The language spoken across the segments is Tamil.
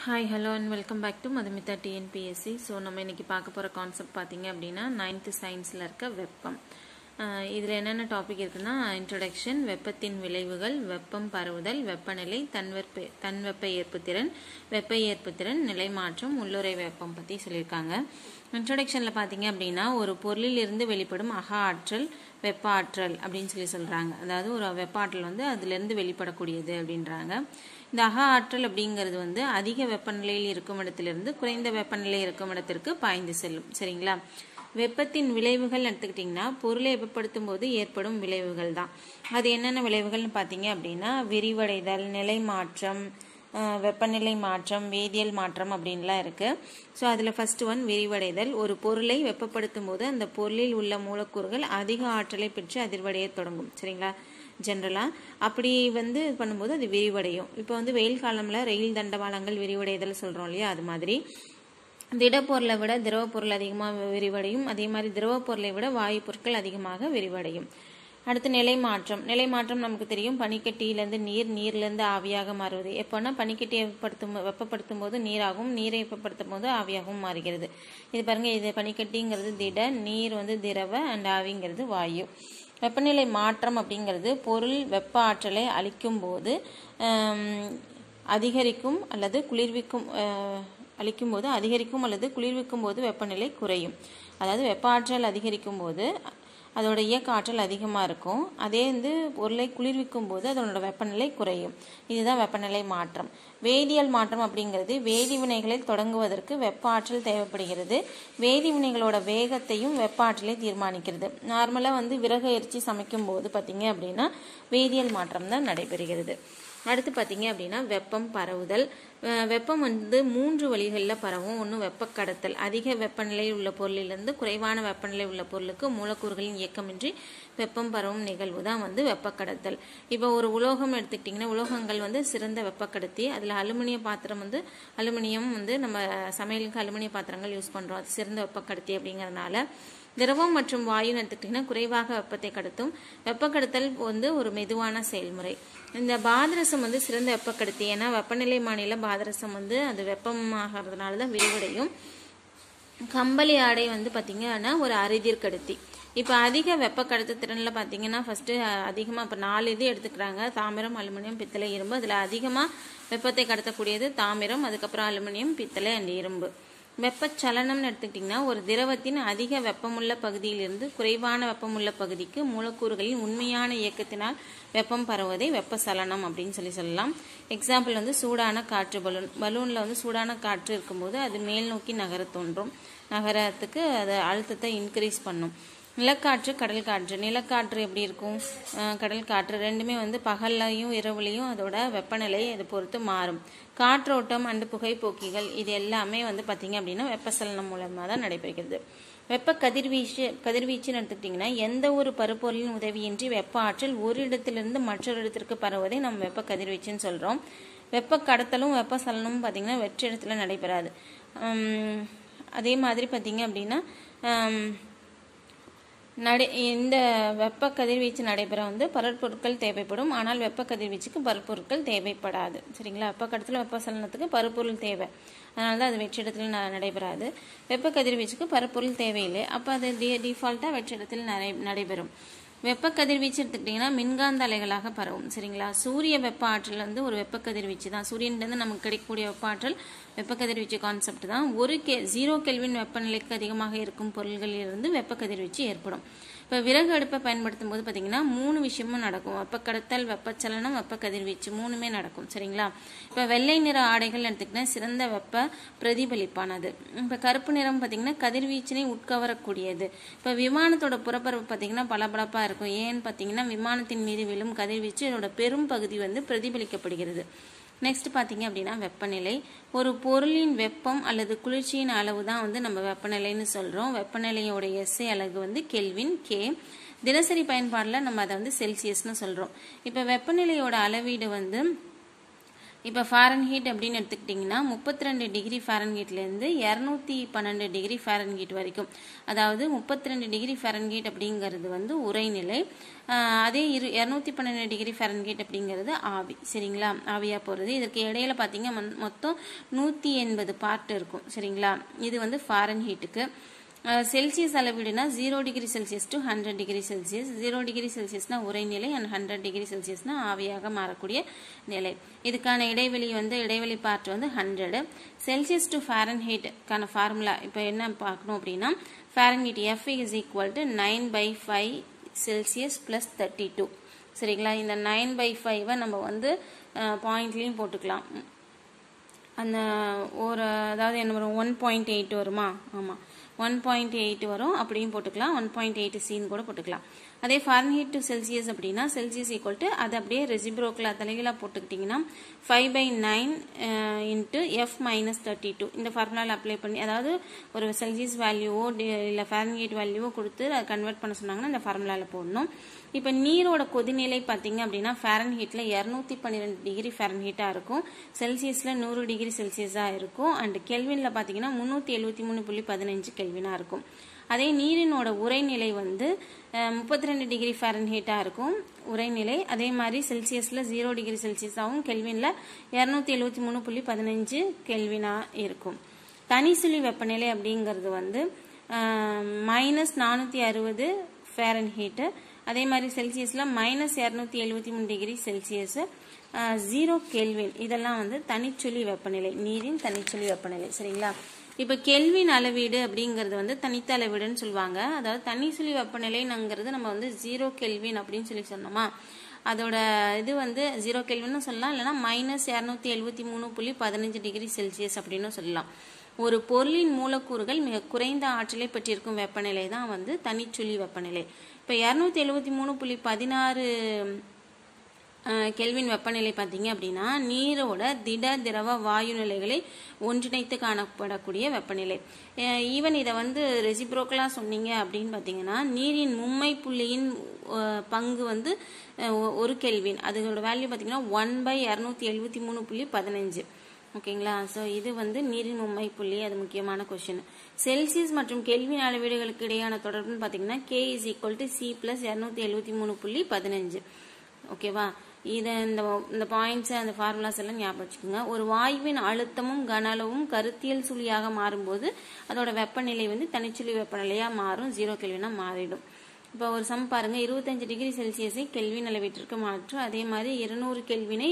hi hello and welcome back to Madhumitha TNPSC so நம்ம இன்னைக்கு பார்க்க போகிற கான்செப்ட் பார்த்தீங்க அப்படின்னா நைன்த்து சயின்ஸில் இருக்க வெப்பம் இதில் என்னென்ன டாபிக் இருக்குன்னா இன்ட்ரொடக்ஷன் வெப்பத்தின் விளைவுகள் வெப்பம் பரவுதல் வெப்பநிலை தன்வெப்ப தன்வெப்ப ஏற்புத்திறன் வெப்ப ஏற்புத்திறன் நிலை மாற்றம் உள்ளுறை வெப்பம் பற்றி சொல்லியிருக்காங்க இன்ட்ரொடக்ஷனில் பார்த்தீங்க அப்படின்னா ஒரு பொருளிலிருந்து வெளிப்படும் அக ஆற்றல் வெப்ப ஆற்றல் அப்படின்னு சொல்லி சொல்கிறாங்க அதாவது ஒரு வெப்ப ஆற்றல் வந்து அதுலேருந்து வெளிப்படக்கூடியது அப்படின்றாங்க இந்த அக ஆற்றல் அப்படிங்கிறது வந்து அதிக வெப்பநிலையில் இருக்கும் இடத்திலிருந்து குறைந்த வெப்பநிலை இருக்கும் இடத்திற்கு பாய்ந்து செல்லும் சரிங்களா வெப்பத்தின் விளைவுகள் எடுத்துக்கிட்டிங்கன்னா பொருளை வெப்பப்படுத்தும் போது ஏற்படும் விளைவுகள் தான் அது என்னென்ன விளைவுகள்னு பார்த்தீங்க அப்படின்னா விரிவடைதல் நிலை மாற்றம் வெப்பநிலை மாற்றம் வேதியியல் மாற்றம் அப்படின்லாம் இருக்குது ஸோ அதில் ஃபர்ஸ்ட் ஒன் விரிவடைதல் ஒரு பொருளை வெப்பப்படுத்தும் போது அந்த பொருளில் உள்ள மூலக்கூறுகள் அதிக ஆற்றலை பெற்று அதிர்வடைய தொடங்கும் சரிங்களா ஜென்ரலாக அப்படி வந்து பண்ணும்போது அது விரிவடையும் இப்போ வந்து வெயில் காலமில் ரயில் தண்டவாளங்கள் விரிவடைதல் சொல்கிறோம் இல்லையா அது மாதிரி திடப்பொருளை விட திரவ பொருள் அதிகமாக விரிவடையும் அதே மாதிரி திரவ பொருளை விட வாயு பொருட்கள் அதிகமாக விரிவடையும் அடுத்து நிலை மாற்றம் நிலை மாற்றம் நமக்கு தெரியும் பனிக்கட்டியிலேருந்து நீர் நீர்லேருந்து ஆவியாக மாறுவது எப்போனா பனிக்கட்டியை வெப்பப்படுத்தும் வெப்பப்படுத்தும் போது நீராகவும் நீரை வெப்பப்படுத்தும் போது ஆவியாகவும் மாறுகிறது இது பாருங்க இது பனிக்கட்டிங்கிறது திட நீர் வந்து திரவ அண்ட் ஆவிங்கிறது வாயு வெப்பநிலை மாற்றம் அப்படிங்கிறது பொருள் வெப்ப ஆற்றலை அளிக்கும் போது அதிகரிக்கும் அல்லது குளிர்விக்கும் அளிக்கும் போது அதிகரிக்கும் அல்லது குளிர்விக்கும் போது வெப்பநிலை குறையும் அதாவது வெப்ப ஆற்றல் அதிகரிக்கும் போது அதோட இயக்க ஆற்றல் அதிகமாக இருக்கும் அதே வந்து பொருளை குளிர்விக்கும் போது அதனோட வெப்பநிலை குறையும் இதுதான் வெப்பநிலை மாற்றம் வேதியியல் மாற்றம் அப்படிங்கிறது வேதி வினைகளை தொடங்குவதற்கு வெப்ப ஆற்றல் தேவைப்படுகிறது வேதி வினைகளோட வேகத்தையும் வெப்ப ஆற்றலை தீர்மானிக்கிறது நார்மலாக வந்து விறகு எரிச்சி சமைக்கும் போது பார்த்தீங்க அப்படின்னா வேதியியல் மாற்றம் தான் நடைபெறுகிறது அடுத்து பார்த்தீங்க அப்படின்னா வெப்பம் பரவுதல் வெப்பம் வந்து மூன்று வழிகளில் பரவும் ஒன்று வெப்ப கடத்தல் அதிக வெப்பநிலை உள்ள பொருளிலிருந்து குறைவான வெப்பநிலை உள்ள பொருளுக்கு மூலக்கூறுகளின் இயக்கமின்றி வெப்பம் பரவும் நிகழ்வு தான் வந்து வெப்ப கடத்தல் இப்போ ஒரு உலோகம் எடுத்துக்கிட்டிங்கன்னா உலோகங்கள் வந்து சிறந்த வெப்ப கடத்தி அதில் அலுமினிய பாத்திரம் வந்து அலுமினியம் வந்து நம்ம சமையலுக்கு அலுமினிய பாத்திரங்கள் யூஸ் பண்ணுறோம் அது சிறந்த வெப்ப கடத்தி அப்படிங்கிறதுனால திரவம் மற்றும் வாயுன்னு எடுத்துக்கிட்டிங்கன்னா குறைவாக வெப்பத்தை கடத்தும் வெப்ப கடத்தல் வந்து ஒரு மெதுவான செயல்முறை இந்த பாதரசம் வந்து சிறந்த வெப்பக்கடத்தி ஏன்னா வெப்பநிலை மாநில பாதரசம் வந்து அது வெப்பமாகிறதுனால தான் விரிவடையும் கம்பளி ஆடை வந்து பார்த்தீங்கன்னா ஒரு அரிதிர் கடத்தி இப்போ அதிக வெப்ப கடத்து திறனில் பார்த்தீங்கன்னா ஃபஸ்ட்டு அதிகமாக இப்போ நாலு இது எடுத்துக்கிறாங்க தாமிரம் அலுமினியம் பித்தளை இரும்பு அதில் அதிகமாக வெப்பத்தை கடத்தக்கூடியது தாமிரம் அதுக்கப்புறம் அலுமினியம் பித்தளை அண்ட் இரும்பு வெப்பச்சலனம்னு எடுத்துக்கிட்டிங்கன்னா ஒரு திரவத்தின் அதிக வெப்பமுள்ள பகுதியிலிருந்து குறைவான வெப்பமுள்ள பகுதிக்கு மூலக்கூறுகளின் உண்மையான இயக்கத்தினால் வெப்பம் பரவுவதை வெப்பசலனம் அப்படின்னு சொல்லி சொல்லலாம் எக்ஸாம்பிள் வந்து சூடான காற்று பலூன் பலூனில் வந்து சூடான காற்று இருக்கும்போது அது மேல் நோக்கி நகர தோன்றும் நகரத்துக்கு அது அழுத்தத்தை இன்க்ரீஸ் பண்ணும் நிலக்காற்று கடல் காற்று நிலக்காற்று எப்படி இருக்கும் கடல் காற்று ரெண்டுமே வந்து பகல்லையும் இரவுலையும் அதோட வெப்பநிலை அதை பொறுத்து மாறும் காற்றோட்டம் அண்டு புகைப்போக்கிகள் இது எல்லாமே வந்து பார்த்தீங்க அப்படின்னா வெப்பசலனம் மூலமாக தான் நடைபெறுகிறது வெப்ப கதிர்வீச்சு கதிர்வீச்சுன்னு எடுத்துக்கிட்டிங்கன்னா எந்த ஒரு பருப்பொருளின் உதவியின்றி வெப்ப ஆற்றல் ஒரு இடத்திலிருந்து மற்றொரு இடத்திற்கு பரவுவதை நம்ம வெப்ப கதிர்வீச்சுன்னு சொல்கிறோம் வெப்ப கடத்தலும் வெப்ப சலனமும் பார்த்திங்கன்னா வெற்ற இடத்துல நடைபெறாது அதே மாதிரி பார்த்திங்க அப்படின்னா நடை இந்த வெப்ப கதிர்வீச்சு நடைபெற வந்து பருப்பொருட்கள் தேவைப்படும் ஆனால் வெப்ப கதிர்வீச்சுக்கு பருப்பொருட்கள் தேவைப்படாது சரிங்களா வெப்ப கடத்தில் வெப்ப சலனத்துக்கு பருப்பொருள் தேவை அதனால தான் அது வெற்றிடத்தில் நடைபெறாது வெப்ப கதிர்வீச்சுக்கு பருப்பொருள் தேவையில்லை அப்போ அது டி டிஃபால்ட்டாக வெற்றிடத்தில் நடை நடைபெறும் வெப்ப கதிர்வீச்சு எடுத்துக்கிட்டிங்கன்னா மின்காந்த அலைகளாக பரவும் சரிங்களா சூரிய வெப்ப ஆற்றல் வந்து ஒரு வெப்ப கதிர்வீச்சு தான் சூரியன்லேருந்து நமக்கு கிடைக்கக்கூடிய வெப்ப ஆற்றல் வெப்ப கதிர்வீச்சு கான்செப்ட் தான் ஒரு கே ஜீரோ கெல்வின் வெப்பநிலைக்கு அதிகமாக இருக்கும் பொருள்களிலிருந்து வெப்ப கதிர்வீச்சு ஏற்படும் இப்போ விறகு அடுப்பை பயன்படுத்தும் போது பார்த்தீங்கன்னா மூணு விஷயமும் நடக்கும் வெப்ப கடத்தல் வெப்பச்சலனம் வெப்ப கதிர்வீச்சு மூணுமே நடக்கும் சரிங்களா இப்போ வெள்ளை நிற ஆடைகள் எடுத்துக்கிட்டா சிறந்த வெப்ப பிரதிபலிப்பானது இப்போ கருப்பு நிறம் பார்த்தீங்கன்னா கதிர்வீச்சினை உட்கவரக்கூடியது இப்போ விமானத்தோட புறப்பரப்பு பார்த்தீங்கன்னா பளபளப்பாக இருக்கும் ஏன்னு பார்த்தீங்கன்னா விமானத்தின் மீது விழும் கதிர்வீச்சு இதோட பெரும் பகுதி வந்து பிரதிபலிக்கப்படுகிறது நெக்ஸ்ட் பார்த்தீங்க அப்படின்னா வெப்பநிலை ஒரு பொருளின் வெப்பம் அல்லது குளிர்ச்சியின் அளவு தான் வந்து நம்ம வெப்பநிலைன்னு சொல்கிறோம் வெப்பநிலையோட எஸ்ஐ அலகு வந்து கெல்வின் கே தினசரி பயன்பாடில் நம்ம அதை வந்து செல்சியஸ்னு சொல்கிறோம் இப்போ வெப்பநிலையோட அளவீடு வந்து இப்போ ஃபாரன்ஹீட் அப்படின்னு எடுத்துக்கிட்டிங்கன்னா முப்பத்தி ரெண்டு டிகிரி ஃபாரன்ஹீட்லேருந்து இரநூத்தி பன்னெண்டு டிகிரி ஃபாரன்ஹீட் வரைக்கும் அதாவது முப்பத்தி ரெண்டு டிகிரி ஃபாரன்ஹீட் அப்படிங்கிறது வந்து உரைநிலை ஆஹ் அதே இரு இரநூத்தி பன்னெண்டு டிகிரி ஃபாரன்ஹீட் அப்படிங்கிறது ஆவி சரிங்களா ஆவியாக போகிறது இதற்கு இடையில பார்த்தீங்க மொ- மொத்தம் நூற்றி எண்பது பார்ட் இருக்கும் சரிங்களா இது வந்து ஃபாரன்ஹீட்டுக்கு செல்சியஸ் அளவீடுனா zero degree Celsius to hundred degree Celsius zero degree செல்சியஸ்னா உறைநிலை அண்ட் ஹண்ட்ரட் டிகிரி செல்சியஸ்னா ஆவியாக மாறக்கூடிய நிலை இதுக்கான இடைவெளி வந்து இடைவெளி பார்ட் வந்து ஹண்ட்ரடு செல்சியஸ் டு ஃபாரன்ஹீட்டுக்கான ஃபார்முலா இப்போ என்ன பார்க்கணும் அப்படின்னா Fahrenheit F is equal to nine by five Celsius plus thirty two சரிங்களா இந்த நைன் பை ஃபைவை நம்ம வந்து பாயிண்ட்லேயும் போட்டுக்கலாம் அந்த ஒரு அதாவது என்ன வரும் ஒன் பாயிண்ட் எயிட் வருமா ஆமாம் ஒன் பாயிண்ட் எயிட் வரும் அப்படியும் போட்டுக்கலாம் ஒன் பாயிண்ட் எயிட் சின்னு கூட போட்டுக்கலாம் அதே ஃபாரன்ஹீட் டு செல்சியஸ் அப்படின்னா செல்சியஸ் ஈக்குவல் டு அது அப்படியே ரெசிப்ரோக்கில் தலைகளாக போட்டுக்கிட்டிங்கன்னா five by nine into F minus thirty two இந்த ஃபார்முலாவில் அப்ளை பண்ணி அதாவது ஒரு செல்சியஸ் வேல்யூவோ இல்லை ஃபாரன்ஹீட் வேல்யூவோ கொடுத்து அதை கன்வெர்ட் பண்ண சொன்னாங்கன்னா இந்த ஃபார்முலாவில் போடணும் இப்போ நீரோட கொதிநிலை பார்த்தீங்க அப்படின்னா ஃபாரன்ஹீட்டில் இரநூத்தி பன்னிரெண்டு டிகிரி ஃபாரன்ஹீட்டாக இருக்கும் செல்சியஸில் நூறு டிகிரி செல்சியஸாக இருக்கும் அண்ட் கெல்வினில் பார்த்தீங்கன்னா முந்நூற்றி எழுபத்தி மூணு புள்ளி பதினஞ்சு கெல்வினாக இருக்கும் அதே நீரினோட உறைநிலை வந்து முப்பத்தி ரெண்டு டிகிரி ஃபாரன்ஹீட்டாக இருக்கும் உறைநிலை அதே மாதிரி செல்சியஸில் ஜீரோ டிகிரி செல்சியஸாகவும் கெல்வினில் இரநூத்தி எழுபத்தி மூணு புள்ளி பதினஞ்சு கெல்வினாக இருக்கும் தனிசுழி வெப்பநிலை அப்படிங்கிறது வந்து மைனஸ் நானூற்றி அறுபது ஃபேரன்ஹீட்டு அதே மாதிரி செல்சியஸில் மைனஸ் இரநூத்தி எழுபத்தி மூணு டிகிரி செல்சியஸ் ஜீரோ கெல்வின் இதெல்லாம் வந்து தனிச்சுழி வெப்பநிலை நீரின் தனிச்சுழி வெப்பநிலை சரிங்களா இப்போ கெல்வின் அளவீடு அப்படிங்கிறது வந்து தனித்த அளவீடுன்னு சொல்லுவாங்க அதாவது தனிச்சுழி வெப்பநிலைங்கிறது நம்ம வந்து ஜீரோ கெல்வின் அப்படின்னு சொல்லி சொன்னோமா அதோட இது வந்து ஜீரோ கெல்வின்னு சொல்லலாம் இல்லைனா மைனஸ் இரநூத்தி எழுபத்தி மூணு புள்ளி பதினஞ்சு டிகிரி செல்சியஸ் அப்படின்னு சொல்லலாம் ஒரு பொருளின் மூலக்கூறுகள் மிக குறைந்த ஆற்றலை பெற்றிருக்கும் வெப்பநிலை தான் வந்து தனிச்சுழி வெப்பநிலை இப்போ இரநூத்தி எழுபத்தி மூணு புள்ளி பதினாறு கெல்வின் வெப்பநிலை பார்த்தீங்க அப்படின்னா நீரோட திட திரவ வாயு நிலைகளை ஒன்றிணைத்து காணப்படக்கூடிய வெப்பநிலை ஈவன் இதை வந்து ரெசிப்ரோக்கலாக சொன்னீங்க அப்படின்னு பார்த்தீங்கன்னா நீரின் மும்மை புள்ளியின் அஹ், பங்கு வந்து அஹ், ஒ- ஒரு கெல்வின் அதோட வேல்யூ பார்த்தீங்கன்னா ஒன் பை இரநூத்தி எழுபத்தி மூணு புள்ளி பதினஞ்சு ஓகேங்களா ஸோ இது வந்து நீரின் மும்மை புள்ளி அது முக்கியமான கொஷின் செல்சியஸ் மற்றும் கெல்வின் அளவீடுகளுக்கு இடையான தொடர்புன்னு பார்த்தீங்கன்னா K is equal to C plus இரநூத்தி எழுபத்தி மூணு புள்ளி பதினஞ்சு ஓகேவா இதை இந்த இந்த பாயிண்ட்ஸ் அந்த ஃபார்முலாஸ் எல்லாம் ஞாபகம் வச்சுக்கோங்க ஒரு வாயுவின் அழுத்தமும் கன அளவும் கருத்தியல் சுழியாக மாறும்போது அதோட வெப்பநிலை வந்து தனிச்சுழி வெப்பநிலையாக மாறும் ஜீரோ கெல்வினா மாறிடும் இப்போ ஒரு சம் பாருங்க இருபத்தஞ்சு டிகிரி செல்சியஸை கெல்வின் அளவீட்டிற்கு மாற்றும் அதே மாதிரி இருநூறு கெல்வினை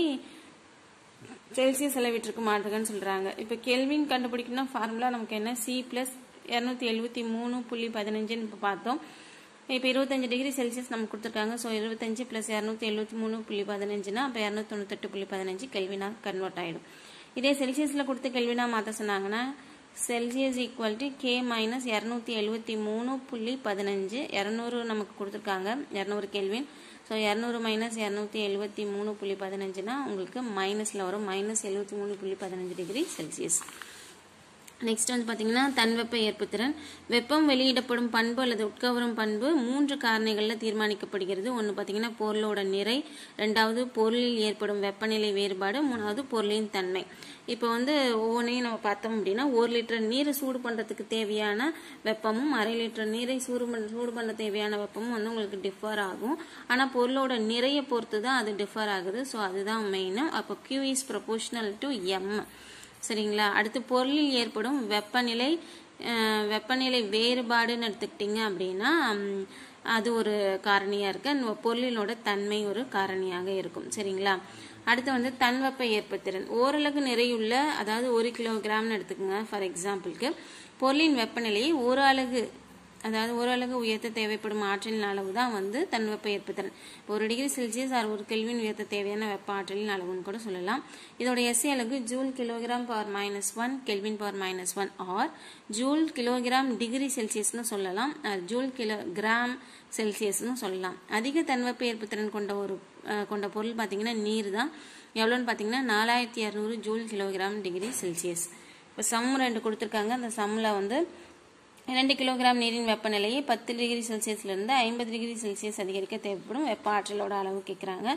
செல்சியஸ் அளவீட்டிற்கு மாற்றுகன்னு சொல்றாங்க இப்போ கெல்வின் கண்டுபிடிக்கணும்னா ஃபார்முலா நமக்கு என்ன சி பிளஸ் இரநூத்தி எழுபத்தி மூணு புள்ளி பதினஞ்சுன்னு இப்போ பார்த்தோம் இப்போ இருபத்தஞ்சு டிகிரி செல்சியஸ் நமக்கு கொடுத்துருக்காங்க ஸோ இருபத்தஞ்சு ப்ளஸ் இரநூத்தி எழுபத்தி மூணு புள்ளி பதினஞ்சுனா அப்போ இரநூத்தி தொண்ணூத்தெட்டு புள்ளி பதினஞ்சு கெல்வினாக கன்வெர்ட் ஆகிடும் இதே செல்சியஸில் கொடுத்து கெல்வினா மாற்ற சொன்னாங்கன்னா Celsius equal to K minus இரநூத்தி எழுபத்தி மூணு புள்ளி பதினஞ்சு இரநூறு நமக்கு கொடுத்துருக்காங்க இரநூறு கெல்வின் ஸோ இரநூறு மைனஸ் இரநூத்தி எழுபத்தி மூணு புள்ளி பதினஞ்சுனா உங்களுக்கு மைனஸில் வரும் மைனஸ் எழுபத்தி மூணு புள்ளி பதினஞ்சு டிகிரி செல்சியஸ் நெக்ஸ்ட் வந்து பார்த்தீங்கன்னா தன்வெப்ப ஏற்புத்திறன் வெப்பம் வெளியிடப்படும் பண்பு அல்லது உட்கவரும் பண்பு மூன்று காரணிகளில் தீர்மானிக்கப்படுகிறது ஒன்று பார்த்தீங்கன்னா பொருளோட நிறை ரெண்டாவது பொருளில் ஏற்படும் வெப்பநிலை வேறுபாடு மூணாவது பொருளின் தன்மை இப்போ வந்து ஒவ்வொன்றையும் நம்ம பார்த்தோம் அப்படின்னா ஒரு லிட்டர் நீரை சூடு பண்ணுறதுக்கு தேவையான வெப்பமும் அரை லிட்டர் நீரை சூடு பண்ண சூடு பண்ண தேவையான வெப்பமும் வந்து உங்களுக்கு டிஃபர் ஆகும் ஆனால் பொருளோட நிறைய பொறுத்து தான் அது டிஃபர் ஆகுது ஸோ அதுதான் மெயின் அப்போ Q is proportional to M சரிங்களா அடுத்து பொருளில் ஏற்படும் வெப்பநிலை அஹ், வெப்பநிலை வேறுபாடுன்னு எடுத்துக்கிட்டிங்க அப்படின்னா ம், அது ஒரு காரணியாக இருக்கு அந்த பொருளினோட தன்மை ஒரு காரணியாக இருக்கும் சரிங்களா அடுத்து வந்து தன்வெப்ப ஏற்பத்திறன் ஓரளவு நிறையுள்ள அதாவது ஒரு கிலோகிராம்னு எடுத்துக்கோங்க ஃபார் எக்ஸாம்பிளுக்கு பொருளின் வெப்பநிலையை ஒரு அலகு அதாவது ஒரு அலகு உயர்த்த தேவைப்படும் ஆற்றலின் அளவு தான் வந்து தன்வெப்ப ஏற்புத்திறன் ஒரு டிகிரி செல்சியஸ் ஆர் ஒரு கெல்வின் உயர்த்த தேவையான வெப்ப ஆற்றலின் அளவுன்னு கூட சொல்லலாம் இதோட எஸ்ஐ அலகு joule kilogram power minus one Kelvin power minus one or joule kilogram degree செல்சியஸ்னு சொல்லலாம் அஹ், ஜூல் கிலோ கிராம் செல்சியஸ்னு சொல்லலாம் அதிக தன்வெப்ப ஏற்புத்திறன் கொண்ட ஒரு அஹ், கொண்ட பொருள் பார்த்தீங்கன்னா நீர் தான் எவ்வளோன்னு பார்த்தீங்கன்னா நாலாயிரத்தி இரநூறு ஜூல் கிலோகிராம் டிகிரி செல்சியஸ் இப்போ சம் ரெண்டு கொடுத்துருக்காங்க அந்த சம்மில் வந்து இரண்டு கிலோகிராம் நீரின் வெப்பநிலையை பத்து டிகிரி செல்சியஸ்லேருந்து ஐம்பது டிகிரி செல்சியஸ் அதிகரிக்க தேவைப்படும் வெப்ப ஆற்றலோட அளவு கேட்குறாங்க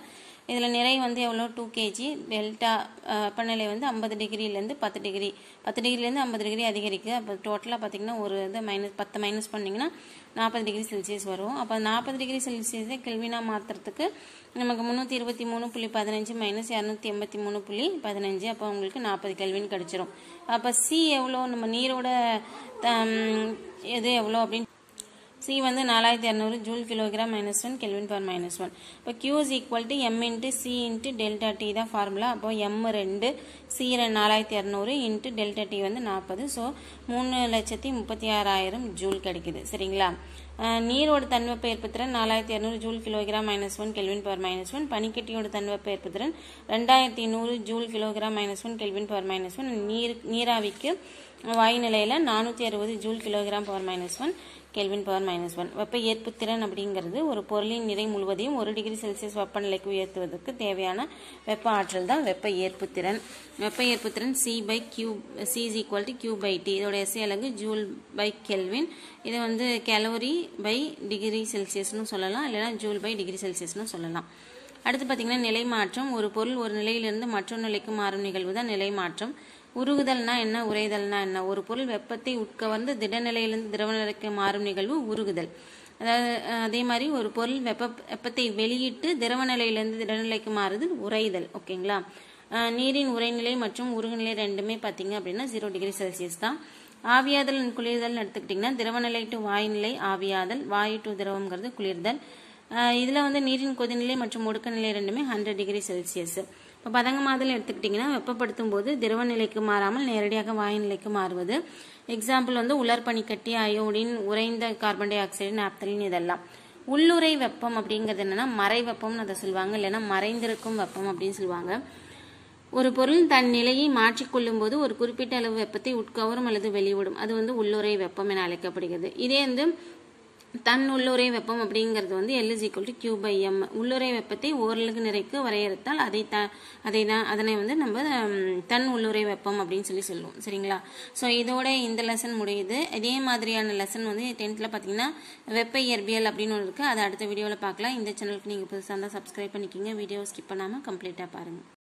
இதில் நிறை வந்து எவ்வளோ டூ கேஜி டெல்டா வெப்பநிலை வந்து ஐம்பது டிகிரிலேருந்து பத்து டிகிரி பத்து டிகிரிலேருந்து ஐம்பது டிகிரி அதிகரிக்குது அப்போ டோட்டலாக பார்த்தீங்கன்னா ஒரு இது மைனஸ் பத்து மைனஸ் பண்ணிங்கன்னா நாற்பது டிகிரி செல்சியஸ் வரும் அப்போ நாற்பது டிகிரி செல்சியஸை கெல்வினாக மாற்றுறதுக்கு நமக்கு முந்நூற்றி இருபத்தி மூணு புள்ளி பதினஞ்சு மைனஸ் இரநூத்தி எண்பத்தி மூணு புள்ளி பதினஞ்சு அப்போ உங்களுக்கு நாற்பது கெல்வின் கிடச்சிரும் அப்போ சி எவ்வளோ நம்ம நீரோட இது எவ்வளோ அப்படின்னு சி வந்து நாலாயிரத்தி இரநூறு joule kilogram minus one Kelvin per minus one இப்போ Q is equal to M into C into delta T தான் ஃபார்முலா அப்போ எம் ரெண்டு சி நாலாயிரத்தி இரநூறு இன்ட்டு டெல்டா டி வந்து நாற்பது ஸோ மூணு லட்சத்தி முப்பத்தி ஆறாயிரம் ஜூல் கிடைக்குது சரிங்களா நீரோட தன்வெப்ப ஏற்பத்திறன் நாலாயிரத்தி இரநூறு joule kilogram minus one Kelvin power minus one பனிக்கட்டியோட தன்வெப்ப ஏற்பத்திறன் ரெண்டாயிரத்தி நூறு joule kilogram minus one Kelvin power minus one நீர் நீராவிக்கு வாயு நிலையில் நானூற்றி அறுபது joule kilogram power minus one Kelvin power minus one வெப்ப ஏற்புத்திறன் அப்படிங்கிறது ஒரு பொருளின் நிறை முழுவதையும் ஒரு டிகிரி செல்சியஸ் வெப்பநிலைக்கு உயர்த்துவதற்கு தேவையான வெப்ப ஆற்றல் தான் வெப்ப ஏற்புத்திறன் வெப்ப ஏற்புத்திறன் C by Q C is equal to Q by T இதோட எஸ்ஐ அலகு ஜூல் பை கெல்வின் இது வந்து கேலோரி பை டிகிரி செல்சியஸ்னு சொல்லலாம் இல்லைனா ஜூல் பை டிகிரி செல்சியஸ்னு சொல்லலாம் அடுத்து பார்த்தீங்கன்னா நிலை மாற்றம் ஒரு பொருள் ஒரு நிலையிலிருந்து மற்றொரு நிலைக்கு மாறும் நிகழ்வு தான் நிலை மாற்றம் உருகுதல்னா என்ன உறைதல்னா என்ன ஒரு பொருள் வெப்பத்தை உட்கவர்ந்து திடநிலையிலிருந்து திரவ நிலைக்கு மாறும் நிகழ்வு உருகுதல் அதாவது அதே மாதிரி ஒரு பொருள் வெப்ப வெப்பத்தை வெளியிட்டு திரவ நிலையிலிருந்து திடநிலைக்கு மாறுது உறைதல் ஓகேங்களா நீரின் உறைநிலை மற்றும் உருகுநிலை ரெண்டுமே பார்த்தீங்க அப்படின்னா ஜீரோ டிகிரி செல்சியஸ் தான் ஆவியாதல் குளிர்தல் எடுத்துக்கிட்டிங்கன்னா திரவநிலை டு வாயுநிலை ஆவியாதல் வாயு டு திரவங்கிறது குளிர்தல் இதில் வந்து நீரின் கொதிநிலை மற்றும் ஒடுக்கநிலை ரெண்டுமே ஹண்ட்ரட் டிகிரி செல்சியஸ் இப்போ பதங்கமாதல் எடுத்துக்கிட்டிங்கன்னா வெப்பப்படுத்தும் போது திரவ நிலைக்கு மாறாமல் நேரடியாக வாயு நிலைக்கு மாறுவது எக்ஸாம்பிள் வந்து உலர்பனிக்கட்டி அயோடின் உறைந்த கார்பன் டை ஆக்சைடு நாப்தலின் இதெல்லாம் உள்ளுரை வெப்பம் அப்படிங்கிறது என்னன்னா மறை வெப்பம்னு அதை சொல்லுவாங்க இல்லைன்னா மறைந்திருக்கும் வெப்பம் அப்படின்னு சொல்லுவாங்க ஒரு பொருள் தன் நிலையை மாற்றிக்கொள்ளும் போது ஒரு குறிப்பிட்ட அளவு வெப்பத்தை உட்கவரும் அல்லது வெளிவிடும் அது வந்து உள்ளுரை வெப்பம் என அழைக்கப்படுகிறது இதே வந்து தன் உள்ளுரை வெப்பம் அப்படிங்கிறது வந்து L is equal to Q by M உள்ளுரை வெப்பத்தை ஓரலகு நிறைக்கு வரையறுத்தால் அதை த அதை தான் அதனை வந்து நம்ம தன் உள்ளுரை வெப்பம் அப்படின்னு சொல்லி சொல்லுவோம் சரிங்களா ஸோ இதோட இந்த லெசன் முடியுது இதே மாதிரியான லெசன் வந்து டென்த்தில் பார்த்தீங்கன்னா வெப்ப இயற்பியல் அப்படின்னு ஒன்று இருக்குது அதை அடுத்த வீடியோவில் பார்க்கலாம் இந்த சேனலுக்கு நீங்கள் புதுசாக இருந்தால் சப்ஸ்கிரைப் பண்ணிக்கிங்க வீடியோ ஸ்கிப் பண்ணாமல் கம்ப்ளீட்டாக பாருங்கள்